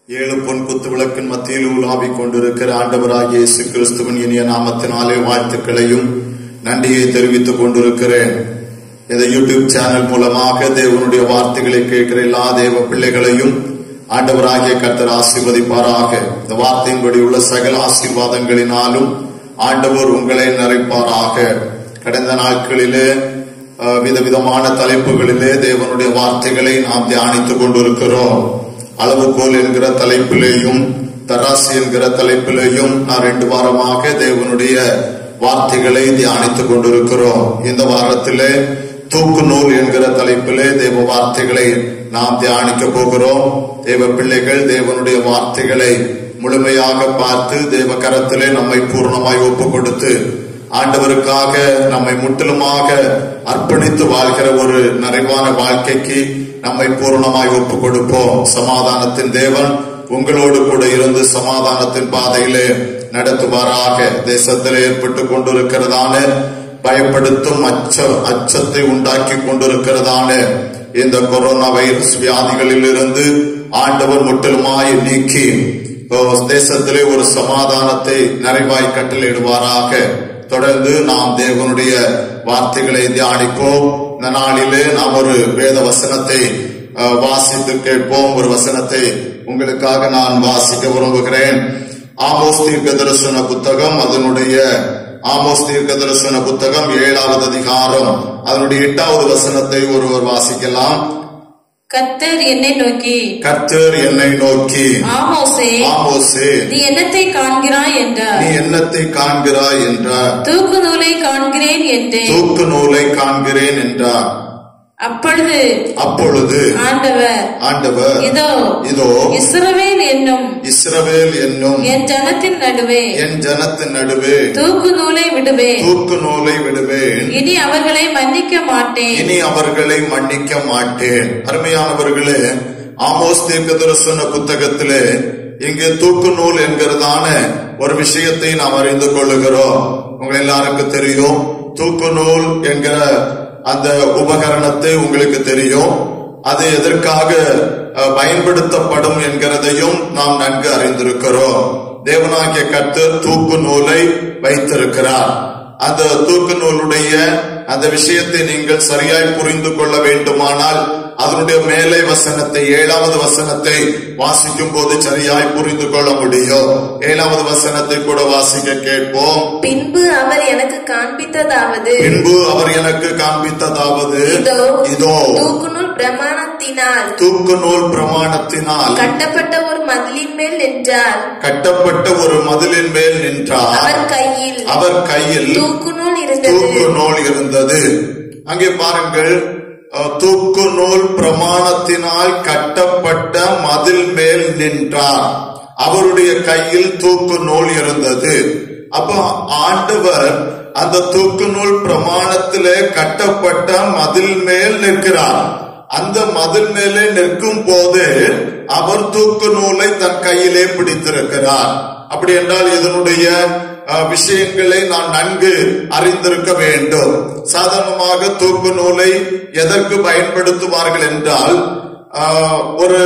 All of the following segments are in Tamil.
ஏழு பொன் குத்து விளக்கின் மத்தியில் உலாவிக் கொண்டிருக்கிற ஆண்டவராகிய இயேசு கிறிஸ்துவின் இனிய நாமத்தினாலே வாழ்த்துக்களையும் நன்றியை தெரிவித்துக் கொண்டிருக்கிறேன் இந்த யூடியூப் சேனல் மூலமாக தேவனுடைய வார்த்தைகளை கேட்கிற எல்லா தேவ பிள்ளைகளையும் ஆண்டவராகிய கர்த்தர் ஆசீர்வதிப்பாராக இந்த வார்த்தையின்படி உள்ள சகல ஆசீர்வாதங்களினாலும் ஆண்டவர் உங்களை நிறைப்பாராக கடந்த நாட்களிலே அஹ், விதவிதமான தலைப்புகளிலே தேவனுடைய வார்த்தைகளை நாம் தியானித்துக் கொண்டிருக்கிறோம் அளவுகோல் என்கிற தலைப்பிலேயும் தராசு என்கிற தலைப்பிலேயும் நான் ரெண்டு வாரமாக தேவனுடைய வார்த்தைகளை தியானித்துக் கொண்டிருக்கிறோம் இந்த வாரத்திலே தூக்கு நூல் என்கிற தலைப்பிலே தேவ வார்த்தைகளை நாம் தியானிக்க போகிறோம் தேவ பிள்ளைகள் தேவனுடைய வார்த்தைகளை முழுமையாக பார்த்து தேவ கரத்திலே நம்மை பூர்ணமாய் ஒப்பு கொடுத்து ஆண்டவருக்காக நம்மை முற்றிலுமாக அர்ப்பணித்து வாழ்கிற ஒரு நிறைவான வாழ்க்கைக்கு நம்மை பூர்ணமாய் ஒப்பு கொடுப்போம் சமாதானத்தின் தேவன் உங்களோடு கூட இருந்து சமாதானத்தின் பாதையிலே நடத்துவாராக தேசத்திலே ஏற்பட்டு கொண்டிருக்கிறதான பயப்படுத்தும் அச்ச அச்சத்தை உண்டாக்கி கொண்டிருக்கிறதான இந்த கொரோனா வைரஸ் வியாதிகளில் இருந்து ஆண்டவர் முற்றிலுமாய் நீக்கி ஓ, தேசத்திலே ஒரு சமாதானத்தை நிறைவாய் கட்டளையிடுவாராக தொடர்ந்து நாம் தேவனுடைய வார்த்தைகளை தியானிப்போம் இந்த நாளிலே நாம் ஒரு வேத வசனத்தை அஹ், வாசித்து கேட்போம் ஒரு வசனத்தை உங்களுக்காக நான் வாசிக்க விரும்புகிறேன் ஆமோஸ் தீர்க்க தரிசன புத்தகம் அதனுடைய ஆமோஸ் தீர்க்க தரிசன புத்தகம் ஏழாவது அதிகாரம் அதனுடைய எட்டாவது வசனத்தை ஒருவர் வாசிக்கலாம் கர்த்தர் என்னை நோக்கி கர்த்தர் என்னை நோக்கி ஆமோசே ஆமோசே நீ என்னத்தை காண்கிறாய் என்றார் நீ என்னத்தை காண்கிறாய் என்றார் தூக்கு நூலை காண்கிறேன் என்றேன் தூக்கு நூலை காண்கிறேன் என்றார் அப்பொழுது அப்பொழுது ஆண்டவர் ஆண்டவர் இதோ இதோ இஸ்ரவேல் என்னும் இஸ்ரவேல் என்னும் என் ஜனத்தின் நடுவே என் ஜனத்தின் நடுவே தூக்கு நூலை விடுவேன் தூக்கு நூலை விடுவேன் இனி அவர்களை மன்னிக்க மாட்டேன் இனி அவர்களை மன்னிக்க மாட்டேன் அருமையானவர்களே ஆமோஸ் தீர்க்கதரிசன புத்தகத்திலே இங்கே தூக்கு நூல் என்கிறதான ஒரு விஷயத்தை நாம் அறிந்து கொள்ளுகிறோம் உங்க எல்லாருக்கும் தெரியும் தூக்கு நூல் என்கிற அந்த உபகரணத்தை உங்களுக்கு தெரியும் அது எதற்காக அஹ், பயன்படுத்தப்படும் என்கிறதையும் நாம் நன்கு அறிந்திருக்கிறோம் தேவனாகிய கர்த்தர் தூக்கு நூலை வைத்திருக்கிறார் அந்த தூக்கு நூலுடைய அந்த விஷயத்தை நீங்கள் சரியாய் புரிந்து கொள்ள வேண்டுமானால் அதனுடைய மேலே வசனத்தை ஏழாவது வசனத்தை வாசிக்கும் போது சரியாய் புரிந்து கொள்ள முடியும் ஏழாவது வசனத்தை கூட வாசிக்க கேட்போம் பின்பு அவர் எனக்கு காண்பித்ததாவது பின்பு அவர் எனக்கு காண்பித்ததாவது இதோ இதோ தூக்கு நூல் பிரமாணத்தினால் தூக்கு நூல் பிரமாணத்தினால் கட்டப்பட்ட ஒரு மதிலின் மேல் நின்றார் கட்டப்பட்ட ஒரு மதிலின் மேல் நின்றார் அவர் கையில் அவர் கையில் தூக்கு நூல் இருந்தது தூக்கு நூல் இருந்தது அங்கே பாருங்கள் அஹ், தூக்கு நூல் பிரமாணத்தினால் கட்டப்பட்ட மதில் மேல் நின்றார் அவருடைய கையில் தூக்கு நூல் இருந்தது அப்ப ஆண்டவர் அந்த தூக்கு நூல் பிரமாணத்திலே கட்டப்பட்ட மதில் மேல் நிற்கிறார் அந்த மதில் மேலே நிற்கும் போது அவர் தூக்கு நூலை தன் கையிலே பிடித்திருக்கிறார் அப்படி என்றால் இதனுடைய அஹ், விஷயங்களை நான் நன்கு அறிந்திருக்க வேண்டும் சாதாரணமாக தூக்கு நூலை எதற்கு பயன்படுத்துவார்கள் என்றால் அஹ், ஒரு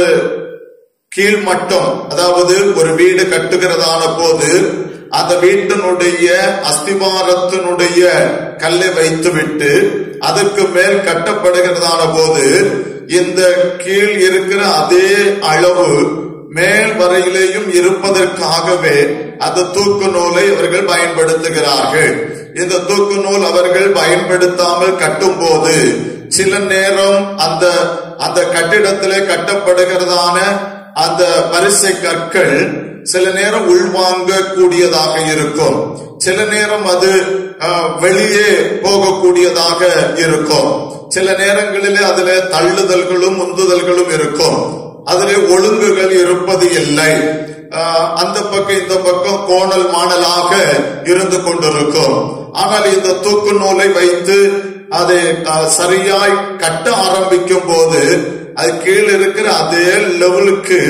கீழ்மட்டம் அதாவது ஒரு வீடு கட்டுகிறதான போது அந்த வீட்டினுடைய அஸ்திவாரத்தினுடைய கல்லை வைத்துவிட்டு அதற்கு மேல் கட்டப்படுகிறதான போது இந்த கீழ் இருக்கிற அதே அளவு மேல் வரையிலேயும் இருப்பதற்காகவே அந்த தூக்கு நூலை அவர்கள் பயன்படுத்துகிறார்கள் இந்த தூக்கு நூல் அவர்கள் பயன்படுத்தாமல் கட்டும் போது சில நேரம் அந்த அந்த கட்டிடத்திலே கட்டப்படுகிறதான அந்த வரிசை கற்கள் சில நேரம் உள்வாங்க கூடியதாக இருக்கும் சில நேரம் அது அஹ், வெளியே போகக்கூடியதாக இருக்கும் சில நேரங்களிலே அதுல தள்ளுதல்களும் உந்துதல்களும் இருக்கும் அதிலே ஒழுங்குகள் இருப்பது இல்லை ஆஹ் அந்த பக்கம் இந்த பக்கம் கோணல் மாணலாக இருந்து கொண்டிருக்கும் ஆனால் இந்த தூக்கு நூலை வைத்து அதை ஆஹ், சரியாய் கட்ட ஆரம்பிக்கும் போது அது கீழே இருக்கிற அதே லெவலுக்கு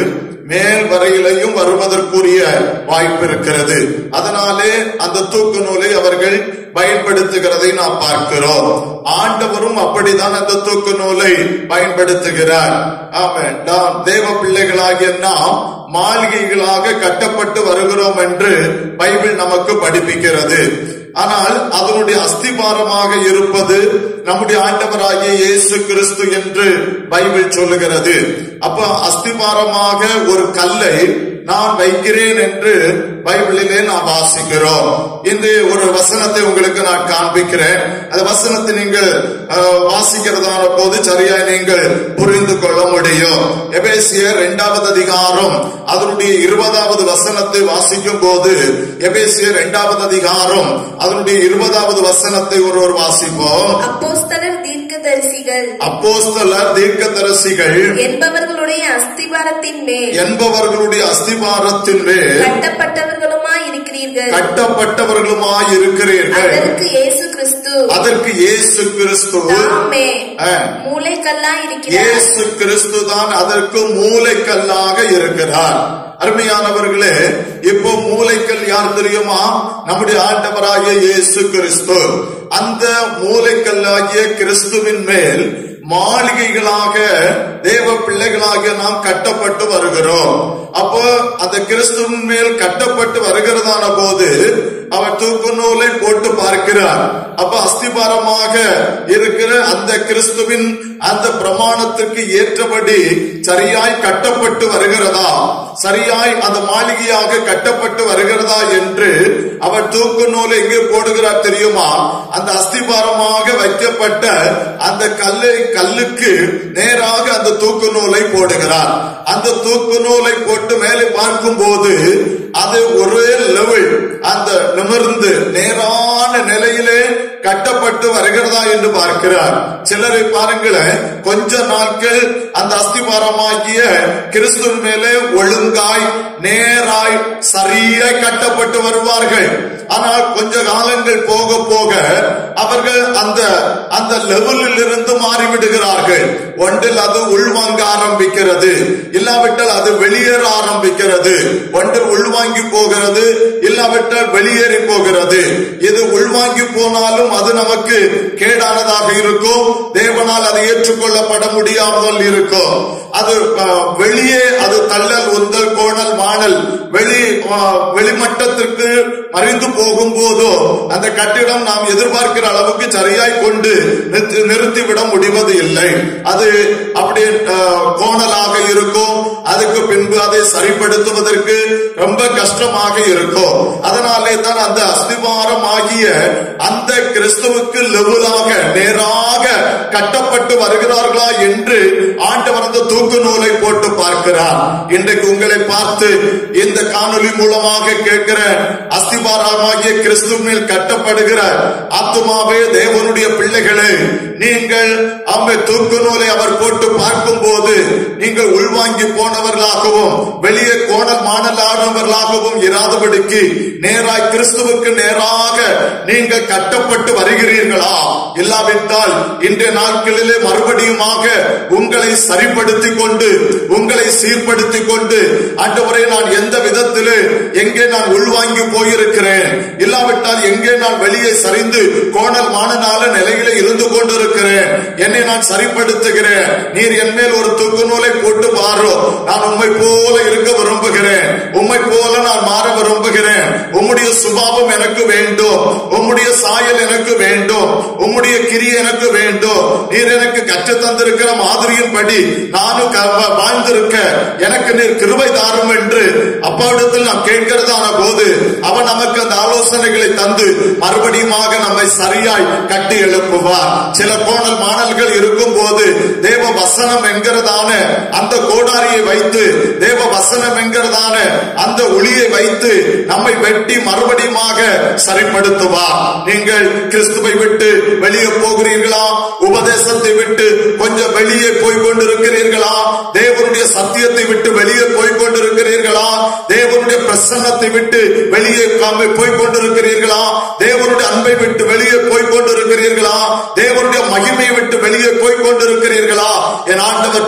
மேல் வரையிலையும் வருவதற்குரிய வாய்ப்பு இருக்கிறது அதனாலே அந்த தூக்கு நூலை அவர்கள் பயன்படுத்துகிறதை நாம் பார்க்கிறோம் ஆண்டவரும் அப்படித்தான் அந்த தூக்கு நூலை பயன்படுத்துகிறார் ஆமென் நாம் தேவ பிள்ளைகளாகிய நாம் மாளிகைகளாக கட்டப்பட்டு வருகிறோம் என்று பைபிள் நமக்கு படிப்பிக்கிறது ஆனால் அதனுடைய அஸ்திபாரமாக இருப்பது நம்முடைய ஆண்டவராகிய இயேசு கிறிஸ்து என்று பைபிள் சொல்லுகிறது அப்ப அஸ்திபாரமாக ஒரு கல்லை நான் வைக்கிறேன் என்று பைபிளிலே நாம் வாசிக்கிறோம் இந்த ஒரு வசனத்தை உங்களுக்கு நான் காண்பிக்கிறேன் அந்த வசனத்தை நீங்கள் அஹ், வாசிக்கிறதான போது சரியா நீங்கள் புரிந்து கொள்ள முடியும் எபேசியர் இரண்டாவது அதிகாரம் அதனுடைய இருபதாவது வசனத்தை வாசிக்கும் போது எபேசியர் இரண்டாவது அதிகாரம் அதனுடைய இருபதாவது வசனத்தை ஒருவர் வாசிப்போம் அப்போஸ்தலர் தீர்க்கதரிசிகள் அப்போஸ்தலர் தீர்க்கதரிசிகள் என்பவர்களுடைய அஸ்திபாரத்தின் மேல் என்பவர்களுடைய அஸ்திபாரத்தின் மேல் கட்டப்பட்டவர்களுமாய் இருக்கிறீர்கள் கட்டப்பட்டவர்களுமாய் இருக்கிறீர்கள் அதற்கு இயேசு கிறிஸ்து அதற்கு இயேசு கிறிஸ்து தாமே ஆ, மூளைக்கல்லாய் இருக்கிறார் இயேசு கிறிஸ்து தான் அதற்கு மூளைக்கல்லாக இருக்கிறார் அருமையானவர்களே இப்போ மூளைக்கல் யார் தெரியுமா நம்முடைய ஆண்டவராகிய இயேசு கிறிஸ்து அந்த மூளைக்கல்லாகிய கிறிஸ்துவின் மேல் மாளிகைகளாக தேவ பிள்ளைகளாக நாம் கட்டப்பட்டு வருகிறோம் அப்போ அந்த கிறிஸ்துவின் மேல் கட்டப்பட்டு வருகிறதான போது அவர் தூக்கு நூலை போட்டு பார்க்கிறார் அப்ப அஸ்திபாரமாக இருக்கிற அந்த கிறிஸ்துவின் அந்த பிரமாணத்திற்கு ஏற்றபடி சரியாய் கட்டப்பட்டு வருகிறதா சரியாய் அந்த மாளிகையாக கட்டப்பட்டு வருகிறதா என்று அவர் தூக்கு நூலை எங்கே போடுகிறார் தெரியுமா அந்த அஸ்திபாரமாக வைக்கப்பட்ட அந்த கல்லை கல்லுக்கு நேராக அந்த தூக்கு நூலை போடுகிறார் அந்த தூக்கு நூலை போட்டு மேலே பார்க்கும் போது அது ஒரே லெவல் அந்த நிமிர்ந்து நேரான நிலையிலே கட்டப்பட்டு வருகிறதா என்று பார்க்கிறார் சிலரை பாருங்களேன் கொஞ்ச நாட்கள் அந்த அஸ்திபாரமாகிய கிறிஸ்துவின் மேலே ஒழுங்காய் நேராய் சரியாய் கட்டப்பட்டு வருவார்கள் ஆனால் கொஞ்ச காலங்கள் போக போக அவர்கள் அந்த அந்த லெவலில் இருந்து மாறிவிடுகிறார்கள் ஒன்றில் அது உள்வாங்க ஆரம்பிக்கிறது இல்லாவிட்டால் அது வெளியேற ஆரம்பிக்கிறது ஒன்றில் உள்வாங்கி போகிறது இல்லாவிட்டால் வெளியேறி போகிறது இது உள்வாங்கி போனாலும் அது நமக்கு கேடானதாக இருக்கும் தேவனால் அது ஏற்றுக்கொள்ளப்பட முடியாமல் இருக்கும் அது அஹ், வெளியே அது தள்ளல் உந்தல் கோணல் மாணல் வெளி அஹ், வெளிமட்டத்திற்கு மறைந்து போகும்போதோ அந்த கட்டிடம் நாம் எதிர்பார்க்கிற அளவுக்கு சரியாய் கொண்டு நிறுத்தி- நிறுத்திவிட முடிவது இல்லை அது அப்படியே அஹ், கோணலாக இருக்கும் அதுக்கு பின்பு அதை சரிப்படுத்துவதற்கு ரொம்ப கஷ்டமாக இருக்கும் அதனாலே தான் அந்த அஸ்திவாரம் ஆகிய அந்த கிறிஸ்துவுக்கு லெவலாக நேராக கட்டப்பட்டு வருகிறார்களா என்று ஆண்டவர் அந்த தூக்கு நூலை போட்டு பார்க்கிறார் இன்றைக்கு உங்களை பார்த்து இந்த காணொளி மூலமாக கேட்கிற அஸ்திபாரமாகிய கிறிஸ்து மேல் கட்டப்படுகிற ஆத்துமாவே தேவனுடைய பிள்ளைகளே நீங்கள் அம்மை தூக்கு நூலை அவர் போட்டு பார்க்கும் போது நீங்கள் உள்வாங்கி போனவர்களாகவும் வெளியே கோணல் மாணல் ஆனவர்களாகவும் இராதபடிக்கு நேராய் கிறிஸ்துவுக்கு நேராக நீங்கள் கட்டப்பட்டு வருகிறீர்களா இல்லாவிட்டால் இன்றைய நாட்களிலே மறுபடியுமாக உங்களை சரிப்படுத்திக் கொண்டு உங்களை சீர்படுத்திக் கொண்டு ஆண்டவரே நான் எந்த விதத்திலே எங்கே நான் உள்வாங்கி போயிருக்கிறேன் இல்லாவிட்டால் எங்கே நான் வெளியே சரிந்து கோணல் மாணனால நிலையிலே இருந்து கொண்டிருக்கிறேன் என்னை நான் சரிப்படுத்துகிறேன் நீர் என் மேல் ஒரு தூக்கு நூலை போட்டு பாரோ நான் உம்மை போல இருக்க விரும்புகிறேன் உம்மை போல நான் மாற விரும்புகிறேன் உம்முடைய சுபாவம் எனக்கு வேண்டும் உம்முடைய சாயல் எனக்கு வேண்டும் உம்முடைய கிரி எனக்கு வேண்டும் நீர் எனக்கு கற்று தந்திருக்கிற மாதிரியின்படி நானும் க- வாழ்ந்திருக்க எனக்கு நீர் கிருபை தாரும் என்று அப்பாவிடத்தில் நாம் கேட்கிறதான போது அவன் நமக்கு அந்த ஆலோசனைகளை தந்து மறுபடியுமாக நம்மை சரியாய் கட்டி எழுப்புவார் சில கோணல் மாணல்கள் இருக்கும் போது தேவ வசனம் என்கிறதான அந்த கோடாரியை வைத்து தேவ வசனம் என்கிறதான அந்த ஒளியை வைத்து நம்மை வெட்டி மறுபடியுமாக சரிப்படுத்துவார் நீங்கள் கிறிஸ்துவை விட்டு வெளியே போகிறீர்களா உபதேசத்தை விட்டு கொஞ்சம் வெளியே போய் கொண்டிருக்கிறீர்களா தேவனுடைய சத்தியத்தை விட்டு வெளியே போய் கொண்டிருக்கிறீர்களா தேவனுடைய பிரசன்னத்தை விட்டு வெளியே காம- போய் கொண்டிருக்கிறீர்களா தேவனுடைய அன்பை விட்டு வெளியே போய் கொண்டிருக்கிறீர்களா தேவனுடைய மகிமையை விட்டு வெளியே போய் கொண்டிருக்கிறீர்களா என் ஆண்டவர் தூக்கு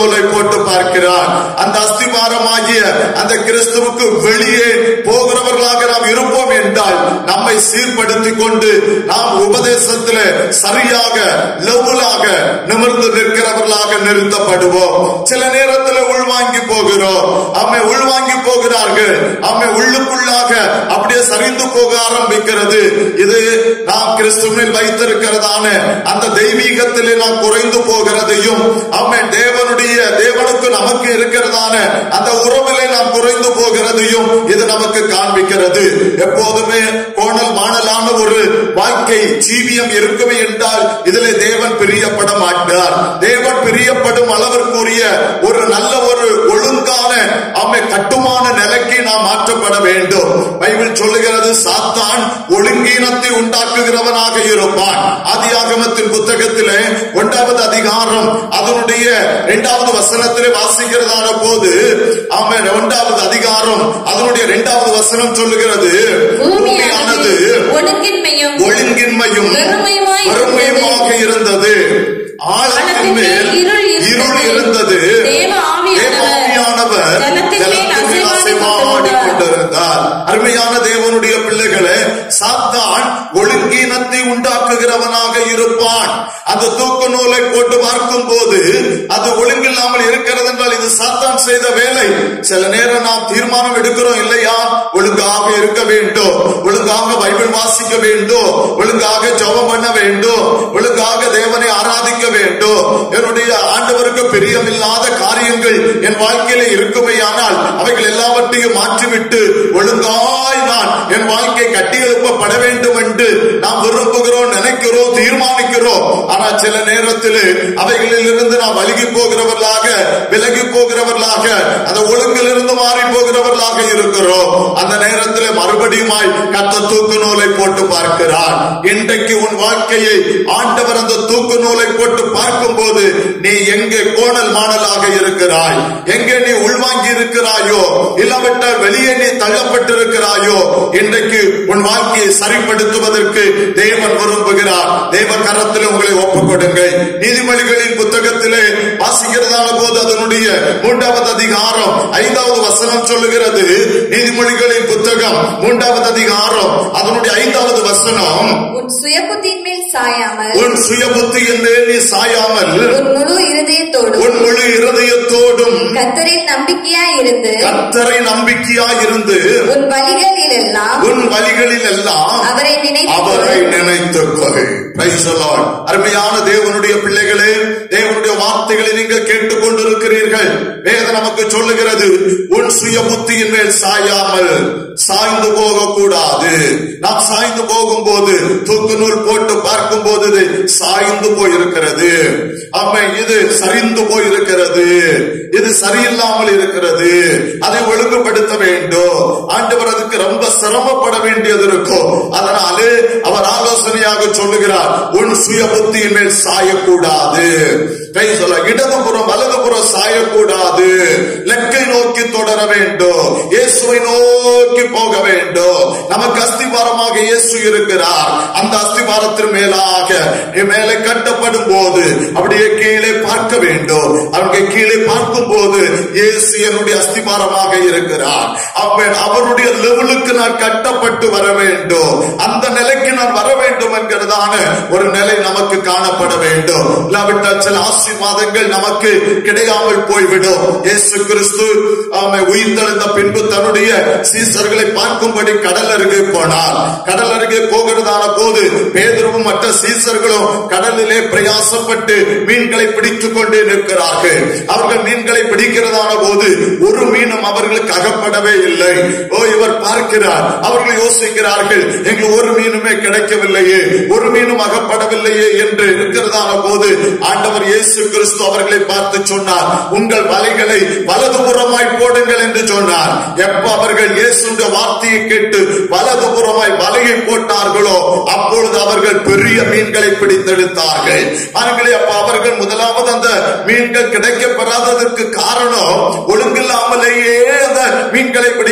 நூலை போட்டு பார்க்கிறார் அந்த அஸ்திபாரமாகிய அந்த கிறிஸ்துவுக்கு வெளியே போகிறவர்களாக நாம் இருப்போம் என்றால் நம்மை சீர்படுத்திக் கொண்டு நாம் உபதேசத்திலே சரியாக லெவலாக நிமிர்ந்து நிற்கிறவர்களாக நிறுத்தப்படுவோம் சில நேரத்தில் உள்வாங்கி போகிறோம் அம்மை உள்வாங்கி போகிறார்கள் அம்மை உள்ளுக்குள்ளாக அப்படியே சரிந்து போக ஆரம்பிக்கிறது இது நாம் கிறிஸ்துவில் வைத்திருக்கிறதான அந்த தெய்வீகத்திலே நாம் குறைந்து போகிறதையும் அம்மை தேவனுடைய தேவனுக்கு நமக்கு இருக்கிறதான அந்த உறவிலே நாம் குறைந்து போகிறதையும் இது நமக்கு காண்பிக்கிறது எப்போதுமே கோணல் மாணலான ஒரு வாழ்க்கை ஜீவியம் இருக்குமே என்றால் இதிலே தேவன் பிரியப்பட மாட்டார் தேவன் பிரியப்படும் அளவிற்குரிய ஒரு நல்ல ஒரு ஒழுங்கான அம்மை கட்டுமான நிலைக்கு நாம் மாற்றப்பட வேண்டும் பைபிள் சொல்லுகிறது சாத்தான் ஒழுங்கீனத்தை உண்டாக்குகிறவனாக இருப்பான் ஆதியாகமத்தின் புத்தகத்திலே ஒன்றாவது அதிகாரம் அதனுடைய இரண்டாவது வசனத்திலே வாசிக்கிறதான போது அவன் ஒன்றாவது அதிகாரம் அதனுடைய இரண்டாவது வசனம் சொல்லுகிறது பூமியானது பூமியானது ஒழுங்கின்மையும் ஒழுங்கின்மையும் வெறுமையுமாய் வெறுமையுமாக இருந்தது ஆழத்தின் மேல் இருள் இருந்தது. இருள் இருந்தது தேவ ஆவியானவர் தேவாவியானவர் ஜலத்தின் மேல் ஜலத்தின் மேல் அசைவாடிக் அசைவாடிக் கொண்டிருந்தார் அருமையான தேவனுடைய பிள்ளைகளே சாத்தான் ஒழுங்கீனத்தை உண்டாக்குகிறவனாக இருப்பான் அந்த தூக்க நூலை போட்டு பார்க்கும் போது அது ஒழுங்கில்லாமல் இருக்கிறது என்றால் இது சாத்தான் செய்த வேலை சில நேரம் நாம் தீர்மானம் எடுக்கிறோம் இல்லையா ஒழுங்காக இருக்க வேண்டும் ஒழுங்காக பைபிள் வாசிக்க வேண்டும் ஒழுங்காக ஜெபம் பண்ண வேண்டும் ஒழுங்காக தேவனை ஆராதிக்க வேண்டும் என்னுடைய ஆண்டவருக்கு பிரியமில்லாத காரியங்கள் என் வாழ்க்கையில இருக்குமையானால் அவைகள் எல்லாவற்றையும் மாற்றிவிட்டு ஒழுங்காய் நான் என் வாழ்க்கை கட்டியெழுப்பப்பட வேண்டும் என்று நாம் விரும்புகிறோம் நினைக்கிறோம் தீர்மானிக்கிறோம் ஆனா சில நேரத்தில் அவைகளில் இருந்து நாம் வழுகி போகிறவர்களாக விலகி போகிறவர்களாக அந்த ஒழுங்கில் இருந்து மாறி போகிறவர்களாக இருக்கிறோம் அந்த நேரத்தில் மறுபடியுமாய் கத்த தூக்கு நூலை போட்டு பார்க்கிறார் இன்றைக்கு உன் வாழ்க்கையை ஆண்டவர் அந்த தூக்கு நூலை போட்டு பார்க்கும் போது நீ எங்கே கோணல் மாணலாக இருக்கிறாய் எங்கே நீ உள்வாங்கி இருக்கிறாயோ இல்லாவிட்டால் வெளியே நீ தள்ளப்பட்டிருக்கிறாயோ இன்றைக்கு உன் வாழ்க்கையை சரிப்படுத்துவதற்கு தேவன் விரும்புகிறார் தேவ கரத்தில் உங்களை ஒப்புக் கொடுங்கள் நீதிமொழிகளின் புத்தகத்திலே வாசிக்கிறதான போது அதனுடைய மூன்றாவது அதிகாரம் ஐந்தாவது வசனம் சொல்லுகிறது நீதிமொழிகளின் புத்தகம் மூன்றாவது அதிகாரம் அதனுடைய ஐந்தாவது வசனம் உன் சுயபுத்தியின் மேல் சாயாமல் உன் சுய புத்தியின் மேல் நீ சாயாமல் உன் முழு இருதயத்தோடும் உன் முழு இருதயத்தோடும் கத்தரில் நம்பிக்கையாய் இருந்து கத்தரை நம்பிக்கையாயிருந்து உன் வழிகளில் எல்லாம் உன் வழிகளில் எல்லாம் அவரை நினைத்து அவரை நினைத்துக் கொள் Praise the Lord. அருமையான தேவனுடைய பிள்ளைகளே தேவனுடைய வார்த்தைகளை நீங்கள் கேட்டுக் கொண்டிருக்கிறீர்கள் வேதம் நமக்கு சொல்லுகிறது உன் சுய புத்தியின் மேல் சாயாமல் சாய்ந்து போக கூடாது நாம் சாய்ந்து போகும்போது தூக்கு நூல் போட்டு பார்க்கும் போது இது சாய்ந்து போயிருக்கிறது அம்மை இது சரிந்து போயிருக்கிறது இது சரியில்லாமல் இருக்கிறது அதை ஒழுங்குபடுத்த வேண்டும் ஆண்டவர் அதுக்கு ரொம்ப சிரமப்பட வேண்டியது இருக்கும் அதனாலே அவர் ஆலோசனையாக சொல்லுகிறார் உன் சுய புத்தியின் மேல் சாயக்கூடாது கை சொல்ல இடதுபுறம் வலதுபுறம் சாயக்கூடாது லெக்கை நோக்கி தொடர வேண்டும் இயேசுவை நோக்கி போக வேண்டும் நமக்கு அஸ்திபாரமாக இயேசு இருக்கிறார் அந்த அஸ்திபாரத்தின் மேலாக மேலே கட்டப்படும் போது அப்படியே கீழே பார்க்க வேண்டும் அவனுக்கு கீழே பார்க்கும் போது இயேசு என்னுடைய அஸ்திபாரமாக இருக்கிறார் அவன் அவருடைய லெவலுக்கு நான் கட்டப்பட்டு வர வேண்டும் அந்த நிலைக்கு நான் வர வேண்டும் என்கிறதான ஒரு நிலை நமக்கு காணப்பட வேண்டும் இல்லாவிட்டால் சில ஆசீர்வாதங்கள் நமக்கு கிடையாமல் போய்விடும் இயேசு கிறிஸ்து அவன் உயிர்த்தெழுந்த பின்பு தன்னுடைய சீசர்களை பார்க்கும்படி கடல் அருகே போனார் கடல் அருகே போகிறதான போது பேதரும் மற்ற சீசர்களும் கடலிலே பிரயாசப்பட்டு மீன்களை பிடித்துக் கொண்டே நிற்கிறார்கள் அவர்கள் மீன்களை பிடிக்கிறதான போது ஒரு மீனும் அவர்களுக்கு அகப்படவே இல்லை ஓ இவர் பார்க்கிறார் அவர்கள் யோசிக்கிறார்கள் எங்களுக்கு ஒரு மீனுமே கிடைக்கவில்லையே ஒரு மீனும் அகப்படவில்லையே என்று இருக்கிறதான போது ஆண்டவர் இயேசு கிறிஸ்து அவர்களை பார்த்து சொன்னார் உங்கள் வலைகளை வலதுபுறமாய் போடுங்கள் என்று சொன்னார் எப்ப அவர்கள் இயேசுடைய வார்த்தையை கேட்டு வலதுபுறமாய் வலையை போட்டார்களோ அப்பொழுது அவர்கள் பெரிய மீன்களை பிடித்தெடுத்தார்கள் பாருங்களே அப்ப அவர்கள் முதலாவது அந்த மீன்கள் கிடைக்க பெறாததற்கு காரணம் ஒழுங்கில்லாமலேயே அந்த மீன்களை பிடிக்க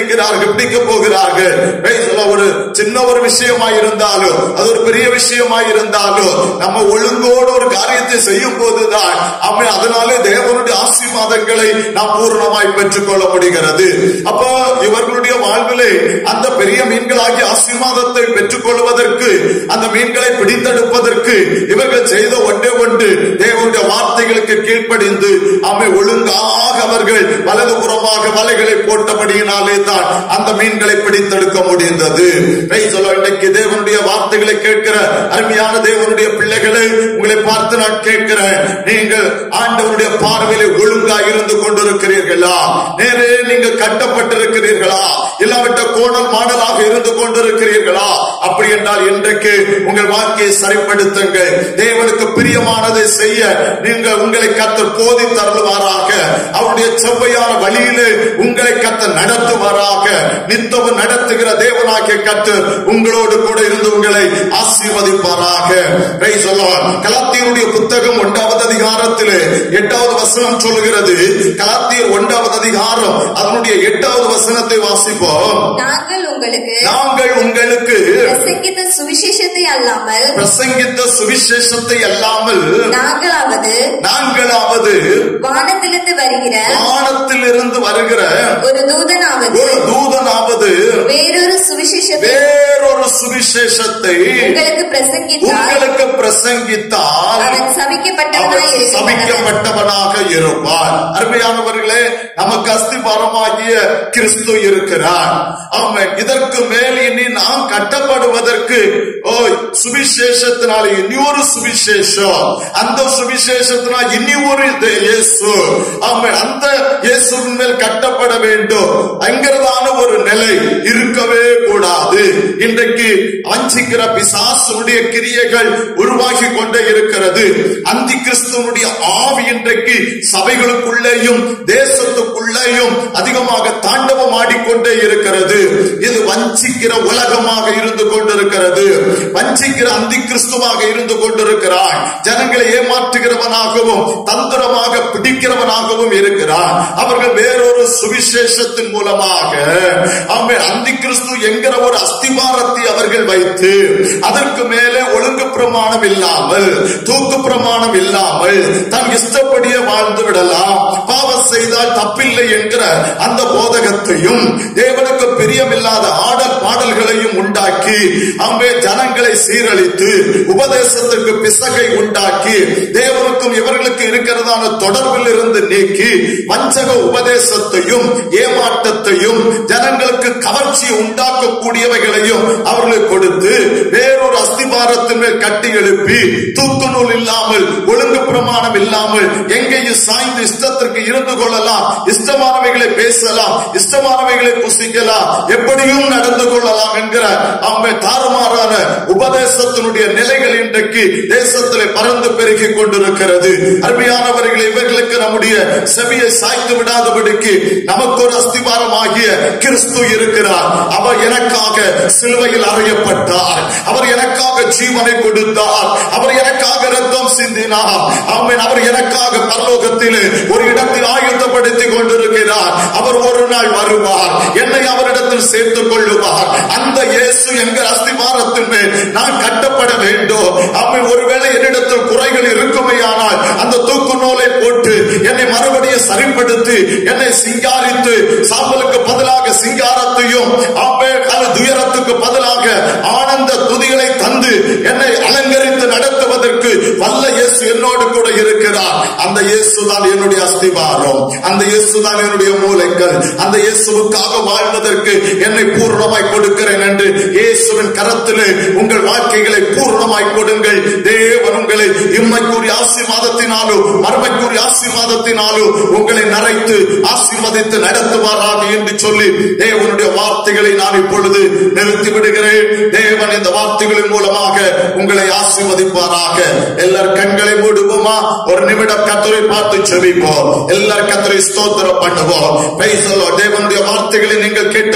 என்கிறார்கள் பிடிக்க போகிறார்கள் Praise the Lord. ஒரு சின்ன ஒரு விஷயமா இருந்தாலும் அது ஒரு பெரிய விஷயமா இருந்தாலும் நம்ம ஒழுங்கோடு ஒரு காரியத்தை செய்யும் போதுதான் அவன் அதனாலே தேவனுடைய ஆசீர்வாதங்களை நாம் பூர்ணமாய் பெற்றுக்கொள்ள முடிகிறது அப்போ இவர்களுடைய வாழ்விலே அந்த பெரிய மீன்களாகிய ஆசீர்வாதத்தை பெற்றுக் கொள்வதற்கு அந்த மீன்களை பிடித்தெடுப்பதற்கு இவர்கள் செய்த ஒன்றே ஒன்று தேவனுடைய வார்த்தைகளுக்கு கீழ்ப்படிந்து அவை ஒழுங்காக அவர்கள் வலதுபுறமாக வலைகளை போட்டபடியினாலே தான் அந்த மீன்களை பிடித்தெடுக்க முடிந்தது Praise the Lord. இன்றைக்கு தேவனுடைய வார்த்தைகளை கேட்கிற அருமையான தேவனுடைய பிள்ளைகளை உங்களை பார்த்து நான் கேட்கிறேன் நீங்கள் ஆண்டவருடைய பார்வையிலே ஒழுங்காக இருந்து கொண்டிருக்கிறீர்களா நேரே நீங்கள் கட்டப்பட்டிருக்கிறீர்களா இல்லாவிட்ட கோணல் மாடலாக இருந்து கொண்டிருக்கிறீர்களா அப்படி என்றால் இன்றைக்கு உங்கள் வாழ்க்கையை சரிப்படுத்துங்கள் தேவனுக்கு பிரியமானதை செய்ய நீங்கள் உங்களை கத்த போதி தருவாராக அவருடைய செவ்வையான வழியிலே உங்களை கத்த நடத்துவாராக நித்தமும் நடத்துகிற தேவனாகிய கத்து உங்களோடு கூட இருந்து உங்களை ஆசீர்வதிப்பாராக Praise the Lord. கலாத்தியருடைய புத்தகம் ஒன்றாவது அதிகாரத்திலே எட்டாவது வசனம் சொல்லுகிறது கலாத்தியர் ஒன்றாவது அதிகாரம் அதனுடைய எட்டாவது வசனத்தை வாசிப்போம் நாங்கள் உங்களுக்கு நாங்கள் உங்களுக்கு பிரசங்கித்த சுவிசேஷத்தை அல்லாமல் பிரசங்கித்த சுவிசேஷத்தை அல்லாமல் நாங்களாவது நாங்களாவது வானத்திலிருந்து வருகிற வானத்திலிருந்து வருகிற ஒரு தூதனாவது ஒரு தூதனாவது வேறொரு சுவிசேஷத்தை வேறொரு சுவிசேஷத்தை உங்களுக்கு பிரசங்கித்தால் உங்களுக்கு பிரசங்கித்தால் அவன் சபிக்கப்பட்டவனாய் அவர் இருக்கிறான் சபிக்கப்பட்டவனாக இருப்பார் அருமையானவர்களே நமக்கு அஸ்திபாரமாகிய கிறிஸ்து இருக்கிறார் ஆமென் இதற்கு மேல் இனி நாம் கட்டப்படுவதற்கு ஓ சுவிசேஷத்தினால இனி ஒரு சுவிசேஷம் அந்த சுவிசேஷத்தினால் இனி ஒரு இது இயேசு ஆமென் அந்த இயேசுவின் மேல் கட்டப்பட வேண்டும் என்கிறதான ஒரு நிலை இருக்கவே கூடாது இன்றைக்கு வஞ்சிக்கிற பிசாசுடைய கிரியைகள் உருவாகி கொண்டே இருக்கிறது அந்தி கிறிஸ்துவனுடைய ஆவி இன்றைக்கு சபைகளுக்குள்ளேயும் தேசத்துக்குள்ளேயும் அதிகமாக தாண்டவம் ஆடிக்கொண்டே இருக்கிறது இது வஞ்சிக்கிற உலகமாக இருந்து கொண்டிருக்கிறது வஞ்சிக்கிற அந்தி கிறிஸ்துவாக இருந்து கொண்டிருக்கிறான் ஜனங்களை ஏமாற்றுகிறவனாகவும் தந்திரமாக பிடிக்கிறவனாகவும் இருக்கிறான் அவர்கள் வேறொரு சுவிசேஷத்தின் மூலமாக அவன் அந்தி கிறிஸ்து என்கிற ஒரு அஸ்திபாரத்தை அவர்கள் வைத்து அதற்கு மேலே ஒழுங்கு பிரமாணம் இல்லாமல் தூக்கு பிரமாணம் இல்லாமல் தன் இஷ்டப்படியே வாழ்ந்து விடலாம் பாவம் செய்தால் தப்பில்லை என்கிற அந்த போதகத்தையும் தேவனுக்கு பிரியமில்லாத ஆடல் பாடல்களையும் உண்டாக்கி அங்கே ஜனங்களை சீரழித்து உபதேசத்துக்கு பிசகை உண்டாக்கி தேவனுக்கும் இவர்களுக்கு இருக்கிறதான தொடர்பில் இருந்து நீக்கி வஞ்சக உபதேசத்தையும் ஏமாற்றத்தையும் ஜனங்களுக்கு கவர்ச்சி உண்டாக்கக்கூடியவைகளையும் அவர்களுக்கு கொடுத்து வேறொரு அஸ்திபாரத்தின் மேல் கட்டி எழுப்பி தூக்கு நூல் இல்லாமல் ஒழுங்கு பிரமாணம் இல்லாமல் எங்கேயும் சாய்ந்து இஷ்டத்திற்கு இருந்து கொள்ளலாம் இஷ்டமானவைகளை பேசலாம் இஷ்டமானவைகளை புசிக்கலாம் எப்படியும் நடந்து கொள்ளலாம் என்கிற அம்மை தாறுமாறான உபதேசத்தினுடைய நிலைகள் இன்றைக்கு தேசத்திலே பறந்து பெருகிக் கொண்டிருக்கிறது அருமையானவர்களை இவர்களுக்கு நம்முடைய செவியை சாய்த்து விடாதபடிக்கு நமக்கு ஒரு அஸ்திபாரம் ஆகிய கிறிஸ்து இருக்கிறார் அவர் எனக்காக சிலுவையில் அறையப்பட்டார் அவர் எனக்காக ஜீவனை கொடுத்தார் அவர் எனக்காக ரத்தம் சிந்தினார் ஆமென் அவர் எனக்காக பரலோகத்திலே ஒரு இடத்தில் ஆயுதப்படுத்தி கொண்டிருக்கிறார் அவர் ஒரு நாள் வருவார் என்னை அவரிடத்தில் சேர்த்துக் கொள்ளுவார் அந்த இயேசு என்கிற அஸ்திபாரத்தின் மேல் நான் கட்டப்பட வேண்டும் அவன் ஒருவேளை என்னிடத்தில் குறைகள் இருக்குமையானால் அந்த தூக்கு நூலை போட்டு என்னை மறுபடியும் சரிப்படுத்தி என்னை சிங்காரித்து சாம்பலுக்கு பதிலாக சிங்காரத்தையும் ஆமே அது துயரத்துக்கு பதிலாக ஆனந்த துதிகளை தந்து என்னை அலங்கரித்து நடத்துவதற்கு வல்ல இயேசு என்னோடு கூட இருக்கிறார் அந்த இயேசு தான் என்னுடைய அஸ்திபாரம் அந்த இயேசு தான் என்னுடைய மூளைகள் அந்த இயேசுவுக்காக வாழ்வதற்கு என்னை பூர்ணமாய் கொடுக்கிறேன் என்று இயேசுவின் கரத்திலே உங்கள் வாழ்க்கைகளை பூர்ணமாய் கொடுங்கள் தேவன் உங்களை இம்மைக்குரிய ஆசீர்வாதத்தினாலும் மறுமைக்குரிய ஆசீர்வாதத்தினாலும் உங்களை நிறைத்து ஆசீர்வதித்து நடத்துவாராக என்று சொல்லி தேவனுடைய வார்த்தைகளை நான் இப்பொழுது நிறுத்தி விடுகிறேன் தேவன் இந்த வார்த்தைகளின் மூலமாக உங்களை ஆசீர்வதிப்பாராக எல்லார் கண்களை மூடுவோமா ஒரு நிமிடம் கத்தரை பார்த்து செவிப்போம் எல்லார் கத்தரை ஸ்தோத்திரம் பண்ணுவோம் Praise the Lord. தேவனுடைய வார்த்தைகளை நீங்கள் கேட்டு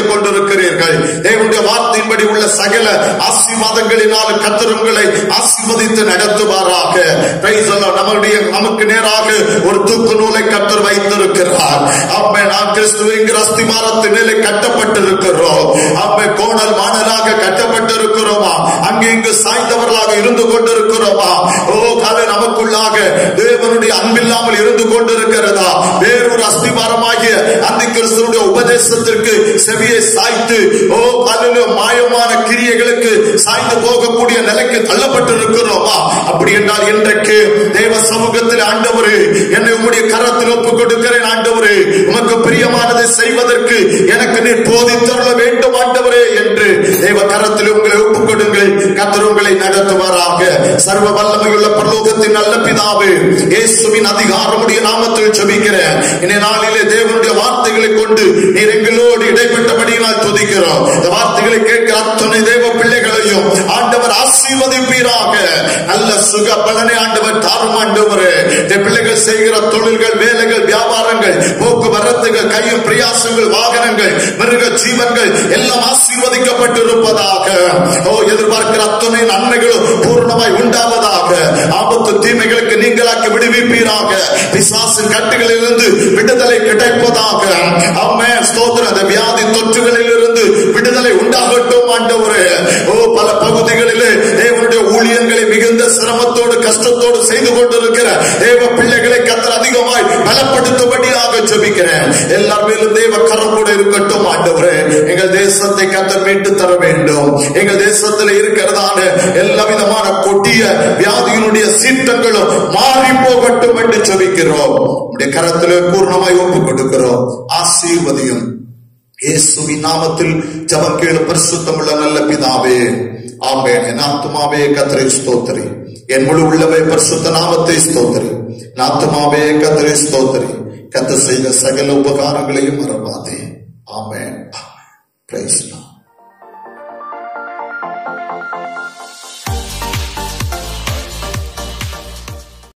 வைத்துக் கொண்டிருக்கிறீர்கள் தேவனுடைய வார்த்தையின்படி உள்ள சகல ஆசீர்வாதங்களினால் கத்தர் உங்களை ஆசீர்வதித்து நடத்துவாராக Praise the Lord. நம்முடைய நமக்கு நேராக ஒரு தூக்கு நூலை கத்தர் வைத்திருக்கிறார் அப்ப நாம் கிறிஸ்துவின் அஸ்திமாரத்தின் மேலே கட்டப்பட்டிருக்கிறோம் அப்ப கோணல் மாணலாக கட்டப்பட்டிருக்கிறோமா அங்கு இங்கு சாய்ந்தவர்களாக இருந்து கொண்டிருக்கிறோமா ஓ காலை நமக்குள்ளாக தேவனுடைய அன்பில்லாமல் இருந்து கொண்டிருக்கிறதா வேறொரு அஸ்திபாரமாகிய அந்த கிறிஸ்துவனுடைய உபதேசத்திற்கு செவியை சாய்த்து ஓ அதில் மாயமான கிரியைகளுக்கு சாய்ந்து போகக்கூடிய நிலைக்கு தள்ளப்பட்டிருக்கிறோமா அப்படி என்றால் இன்றைக்கு தேவ சமூகத்தில் ஆண்டவரே என்னை உம்முடைய கரத்தில் ஒப்புக் கொடுக்கிறேன் ஆண்டவரே உமக்கு பிரியமானதை செய்வதற்கு எனக்கு நீர் போதித்தருள வேண்டும் ஆண்டவரே என்று தேவ கரத்தில் உங்களை ஒப்புக் கொடுங்கள் கத்தர் உங்களை நடத்துவாராக சர்வ வல்லமையுள்ள பரலோகத்தின் நல்ல பிதாவே இயேசுவின் அதிகாரமுடைய நாமத்தில் ஜெபிக்கிறேன் இந்த நாளிலே தேவனுடைய வார்த்தைகளை கொண்டு நீர் எங்களோடு இடைப்பட்டபடியினால் துதிக்கிறோம் இந்த வார்த்தைகளை கேட்க அத்தனை தேவ பிள்ளைகளையும் ஆண்டவர் ஆசீர்வதிப்பீராக நல்ல சுக பலனை ஆண்டவர் தாரும் ஆண்டவரே இந்த பிள்ளைகள் செய்கிற தொழில்கள் வேலைகள் வியாபாரங்கள் போக்குவரத்துகள் கையும் பிரயாசங்கள் வாகனங்கள் மிருக ஜீவன்கள் எல்லாம் ஆசீர்வதிக்கப்பட்டிருப்பதாக ஓ எதிர்பார்க்கிற அத்தனை நன்மைகளும் பூர்ணமாய் உண்டாவதாக ஆபத்து தீமைகளுக்கு நீங்களாக்கி விடுவிப்பீராக பிசாசின் கட்டுகளிலிருந்து விடுதலை கிடைப்பதாக அம்மே ஸ்தோத்திரம் அந்த வியாதி தொற்றுகளில் இருந்து விடுதலை உண்டாகட்டும் ஆண்டவரே ஓ பல பகுதிகளிலே தேவனுடைய ஊழியங்களை மிகுந்த சிரமத்தோடு கஷ்டத்தோடு செய்து கொண்டிருக்கிற தேவ பிள்ளைகளை கத்தர் அதிகமாய் பலப்படுத்தும்படியாக ஜெபிக்கிறேன் எல்லார் மேலும் தேவ கரம் கூட இருக்கட்டும் ஆண்டவரே எங்கள் தேசத்தை கத்தர் மீட்டு தர வேண்டும் எங்கள் தேசத்தில் இருக்கிறதான எல்லா விதமான கொடிய வியாதியினுடைய சீட்டங்களும் மாறி போகட்டும் என்று ஜெபிக்கிறோம் உடைய கரத்திலே பூர்ணமாய் ஒப்புக் கொடுக்கிறோம் ஆசீர்வதியும் இயேசுவின் நாமத்தில் ஜபம் கேளு பரிசுத்தமுள்ள நல்ல பிதாவே ஆமென் என் ஆத்துமாவே கத்தரை ஸ்தோத்திரி என் முழு உள்ளவே பரிசுத்த நாமத்தை ஸ்தோத்திரி என் ஆத்துமாவே கத்தரை ஸ்தோத்திரி கத்த செய்த சகல உபகாரங்களையும் மறவாதே ஆமென் ஆமென் பிரைஸ் லார்ட்